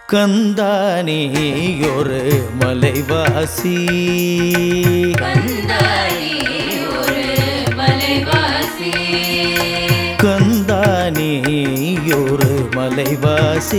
கந்தானே ஒரு மலைவாசி கந்தானி ஒரு மலைவாசி கந்தானே ஒரு மலைவாசி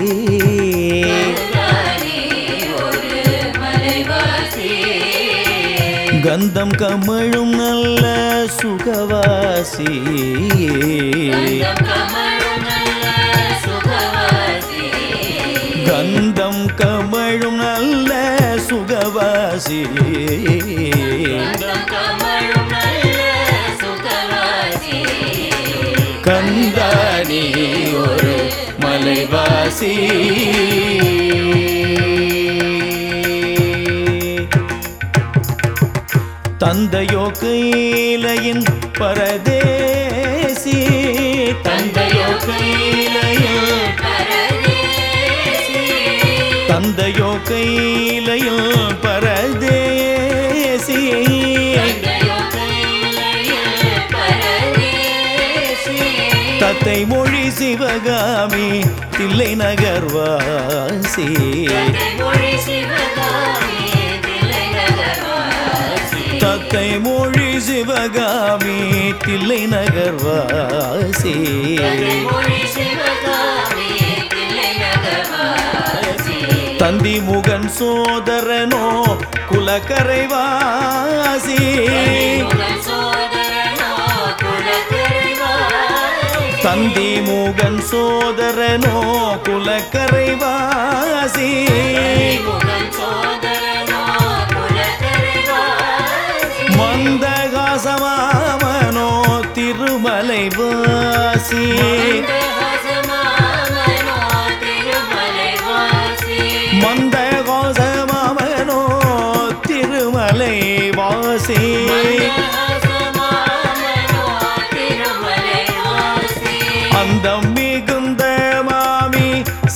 கந்தானி ஒரு மலைவாசி கந்தம் கமழும் நல்ல சுகவாசி கந்தம் கமழும் நல்ல சுகவாசி கந்தம் கமழும் நல்ல சுகவாசி கந்தம் கமழும் நல்ல சுகவாசி கந்தானி ஒரு மலைவாசி தந்தையோ கையிலையின் பரதேசி தந்தையோ கையிலையில் பரதேசி தந்தையோ கையிலையில் பரதேசி தந்தையோ கையிலையில் பரதேசி தத்தை மொழி சிவகாமி தில்லை நகர்வாசி மொழி சிவகாமி தில்லை நகர்வாசி தத்தை மொழி சிவகாமி தில்லை நகர்வாசி மொழி சிவகாமி தில்லை நகர்வாசி தந்தி முகன் சோதரனோ குலக்கரைவாசி முகன் சோதரனோ குலக்கரைவாசி தந்தி முகன் சோதரனோ குலக்கரைவாசி முகன் சோதரனோ குலக்கரைவாசி மந்தகாசமாமனோ திருமலை வாசி மந்தஹசமாமனோ திருமலைவாசி மந்தகாசமாமனோ திருமலை வாசி மந்தஹசமாமனோ திருமலைவாசி அந்த மிகுந்த மாமி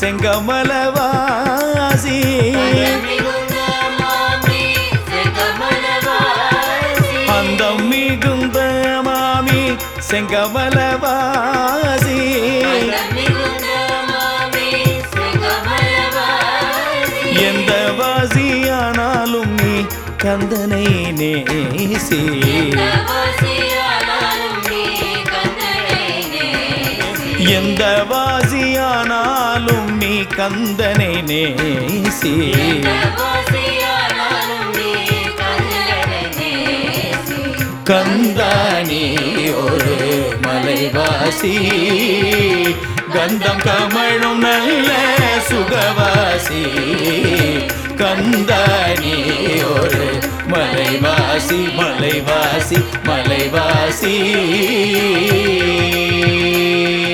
செங்கமலவாசி மிகுந்த மாமி செங்கமலவாசி அந்த மிகுந்த மாமி செங்கமலவாசி மிகுந்த மாமி செங்கமலவாசி எந்த வாசியானாலும் நீ கந்தனை நேசி வாசியானாலும் நீ கந்தனை நேசி எந்த வாசியானாலும் நீ கந்தனை நேசி வாசியானாலும் நீ கந்தனை நேசி கந்தானி ஒரு மலைவாசி கந்தம் கமழும் நல்ல சுகவாசி கந்தானி ஒரு மலைவாசி மலைவாசி மலைவாசி